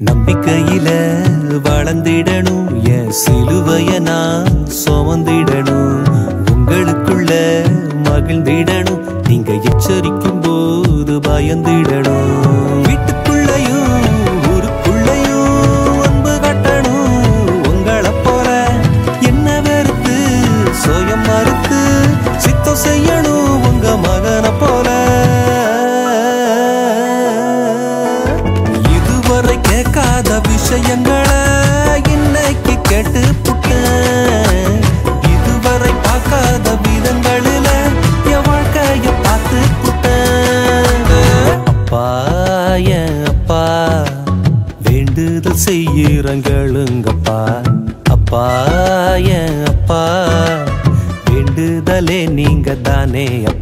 நம்பிக்கையில வளர்ந்திடணும் என் சிலுவைய நான் சுமந்திடணும் உங்களுக்குள்ள மகிழ்ந்திடணும் நீங்க எச்சரிக்கும் போது பயந்திடணும் வீட்டுக்குள்ளயும் ஊருக்குள்ளயும் அன்பு கட்டணும் உங்களை போல என்ன வெறுத்து சுயம் மறுத்து சித்தம் செய்யணும் உங்க மகனை போல இதுவரை கேட்காத விஷயங்களை இன்னைக்கு கேட்டு புட்டேன் இதுவரை பார்க்காத விதங்களில என் வாழ்க்கைய பார்த்து புட்டேன் அப்பா என் அப்பா வேண்டுதல் செய்யுறங்களுங்கப்பா அப்பா என் அப்பா வேண்டுதலே நீங்க தானே அப்பா